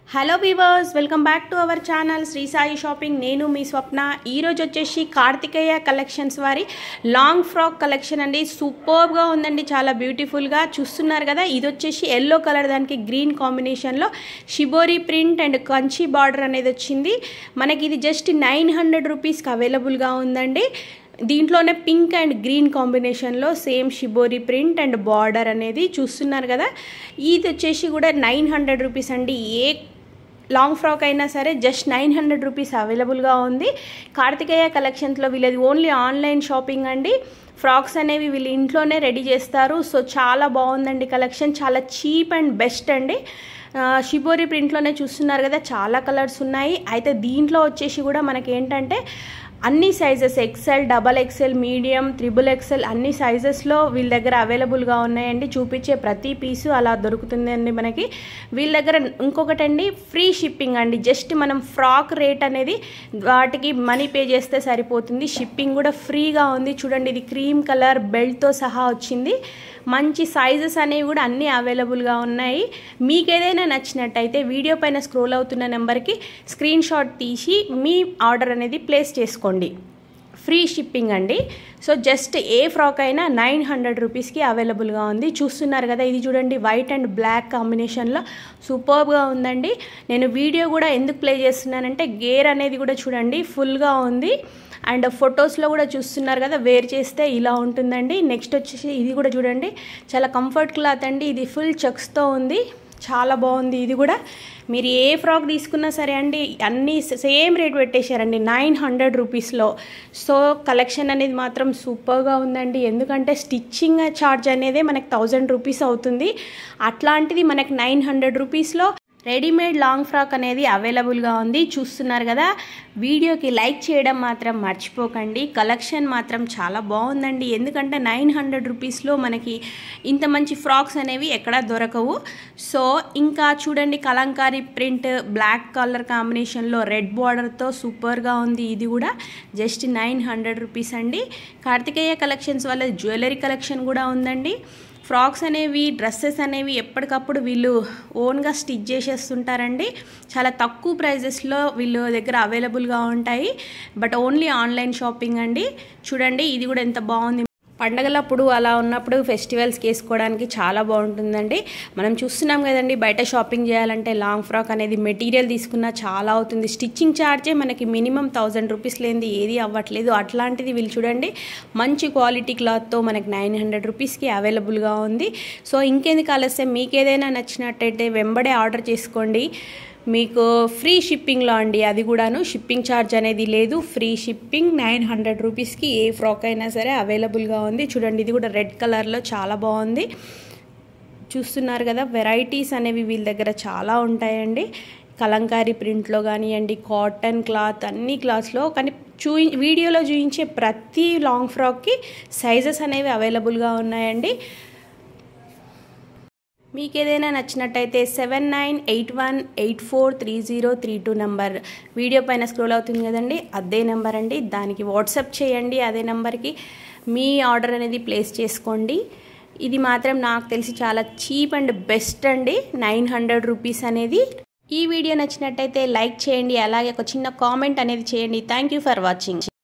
hello viewers welcome back to our channel Sri Sai shopping నేను మీ స్వప్న ఈరోజు వచ్చేసి కార్తికేయ కలెక్షన్స్ వారి లాంగ్ ఫ్రాక్ కలెక్షన్ అండి సూపర్గా ఉందండి చాలా బ్యూటిఫుల్గా చూస్తున్నారు కదా ఇది వచ్చేసి ఎల్లో కలర్ దానికి గ్రీన్ కాంబినేషన్లో shibori print and Kanchi border అనేది వచ్చింది మనకి ఇది జస్ట్ నైన్ హండ్రెడ్ రూపీస్కి అవైలబుల్గా ఉందండి దీంట్లోనే పింక్ అండ్ గ్రీన్ కాంబినేషన్లో same shibori print and border అనేది చూస్తున్నారు కదా ఇది వచ్చేసి కూడా నైన్ హండ్రెడ్ రూపీస్ అండి ఏ లాంగ్ ఫ్రాక్ అయినా సరే జస్ట్ నైన్ హండ్రెడ్ రూపీస్ అవైలబుల్గా ఉంది కార్తికేయ కలెక్షన్స్లో వీళ్ళది ఓన్లీ ఆన్లైన్ షాపింగ్ అండి ఫ్రాక్స్ అనేవి వీళ్ళు ఇంట్లోనే రెడీ చేస్తారు సో చాలా బాగుందండి కలెక్షన్ చాలా చీప్ అండ్ బెస్ట్ అండి షిబోరి ప్రింట్లోనే చూస్తున్నారు కదా చాలా కలర్స్ ఉన్నాయి అయితే దీంట్లో వచ్చేసి కూడా మనకి ఏంటంటే అన్ని sizes XL double XL medium triple XL అన్ని సైజెస్లో వీళ్ళ దగ్గర అవైలబుల్గా ఉన్నాయండి చూపించే ప్రతి పీసు అలా దొరుకుతుందండి మనకి వీళ్ళ దగ్గర ఇంకొకటండి ఫ్రీ షిప్పింగ్ అండి జస్ట్ మనం ఫ్రాక్ రేట్ అనేది వాటికి మనీ పే చేస్తే సరిపోతుంది షిప్పింగ్ కూడా ఫ్రీగా ఉంది చూడండి ఇది క్రీమ్ కలర్ బెల్ట్తో సహా వచ్చింది మంచి సైజెస్ అనేవి కూడా అన్నీ అవైలబుల్గా ఉన్నాయి మీకు ఏదైనా నచ్చినట్టయితే వీడియో పైన స్క్రోల్ అవుతున్న నెంబర్కి స్క్రీన్ షాట్ తీసి మీ ఆర్డర్ అనేది ప్లేస్ చేసుకోండి ఫ్రీ షిప్పింగ్ అండి సో జస్ట్ ఏ ఫ్రాక్ అయినా నైన్ హండ్రెడ్ రూపీస్కి అవైలబుల్గా ఉంది చూస్తున్నారు కదా ఇది చూడండి వైట్ అండ్ బ్లాక్ కాంబినేషన్లో సూపర్గా ఉందండి నేను వీడియో కూడా ఎందుకు ప్లే చేస్తున్నానంటే గేర్ అనేది కూడా చూడండి ఫుల్గా ఉంది అండ్ ఫొటోస్లో కూడా చూస్తున్నారు కదా వేర్ చేస్తే ఇలా ఉంటుందండి నెక్స్ట్ వచ్చేసి ఇది కూడా చూడండి చాలా కంఫర్ట్ క్లాత్ అండి ఇది ఫుల్ చెక్స్తో ఉంది చాలా బాగుంది ఇది కూడా మీరు ఏ ఫ్రాక్ తీసుకున్నా సరే అండి అన్నీ సేమ్ రేట్ పెట్టేశారండి నైన్ హండ్రెడ్ రూపీస్లో సో కలెక్షన్ అనేది మాత్రం సూపర్గా ఉందండి ఎందుకంటే స్టిచ్చింగ్ ఛార్జ్ అనేది మనకి థౌజండ్ రూపీస్ అవుతుంది అట్లాంటిది మనకి నైన్ హండ్రెడ్ రూపీస్లో రెడీమేడ్ లాంగ్ ఫ్రాక్ అనేది అవైలబుల్గా ఉంది చూస్తున్నారు కదా వీడియోకి లైక్ చేయడం మాత్రం మర్చిపోకండి కలెక్షన్ మాత్రం చాలా బాగుందండి ఎందుకంటే నైన్ హండ్రెడ్ రూపీస్లో మనకి ఇంత మంచి ఫ్రాక్స్ అనేవి ఎక్కడ దొరకవు సో ఇంకా చూడండి కలంకారీ ప్రింట్ బ్లాక్ కలర్ కాంబినేషన్లో రెడ్ బార్డర్తో సూపర్గా ఉంది ఇది కూడా జస్ట్ నైన్ హండ్రెడ్ రూపీస్ అండి కార్తికేయ కలెక్షన్స్ వల్ల జ్యువెలరీ కలెక్షన్ కూడా ఉందండి ఫ్రాక్స్ అనేవి డ్రెస్సెస్ అనేవి ఎప్పటికప్పుడు వీళ్ళు ఓన్గా స్టిచ్ చేసేస్తుంటారండి చాలా తక్కువ ప్రైజెస్లో వీళ్ళు దగ్గర అవైలబుల్గా ఉంటాయి బట్ ఓన్లీ ఆన్లైన్ షాపింగ్ అండి చూడండి ఇది కూడా ఎంత బాగుంది పండగలప్పుడు అలా ఉన్నప్పుడు ఫెస్టివల్స్కి వేసుకోవడానికి చాలా బాగుంటుందండి మనం చూస్తున్నాం కదండి బయట షాపింగ్ చేయాలంటే లాంగ్ ఫ్రాక్ అనేది మెటీరియల్ తీసుకున్నా చాలా అవుతుంది స్టిచ్చింగ్ ఛార్జే మనకి మినిమం థౌజండ్ రూపీస్ లేనిది ఏది అవ్వట్లేదు అట్లాంటిది వీళ్ళు చూడండి మంచి క్వాలిటీ క్లాత్తో మనకి నైన్ హండ్రెడ్ రూపీస్కి అవైలబుల్గా ఉంది సో ఇంకెందుకు ఆలస్యం మీకు ఏదైనా నచ్చినట్టయితే వెంబడే ఆర్డర్ చేసుకోండి మీకు ఫ్రీ షిప్పింగ్లో అండి అది కూడాను షిప్పింగ్ ఛార్జ్ అనేది లేదు ఫ్రీ షిప్పింగ్ నైన్ హండ్రెడ్ రూపీస్కి ఏ ఫ్రాక్ అయినా సరే అవైలబుల్గా ఉంది చూడండి ఇది కూడా రెడ్ కలర్లో చాలా బాగుంది చూస్తున్నారు కదా వెరైటీస్ అనేవి వీళ్ళ దగ్గర చాలా ఉంటాయండి కలంకారీ ప్రింట్లో కానివ్వండి కాటన్ క్లాత్ అన్ని క్లాత్స్లో కానీ చూ వీడియోలో చూపించే ప్రతి లాంగ్ ఫ్రాక్కి సైజెస్ అనేవి అవైలబుల్గా ఉన్నాయండి మీకు ఏదైనా నచ్చినట్టయితే seven nine eight one eight four three zero three two number video పైన స్క్రోల్ అవుతుంది కదండి అదే నెంబర్ అండి దానికి వాట్సాప్ చేయండి అదే నెంబర్కి మీ ఆర్డర్ అనేది ప్లేస్ చేసుకోండి ఇది మాత్రం నాకు తెలిసి చాలా చీప్ అండ్ బెస్ట్ అండి నైన్ హండ్రెడ్ రూపీస్ అనేది ఈ వీడియో నచ్చినట్టయితే లైక్ చేయండి అలాగే ఒక చిన్న కామెంట్ అనేది చేయండి థ్యాంక్ యూ ఫర్ వాచింగ్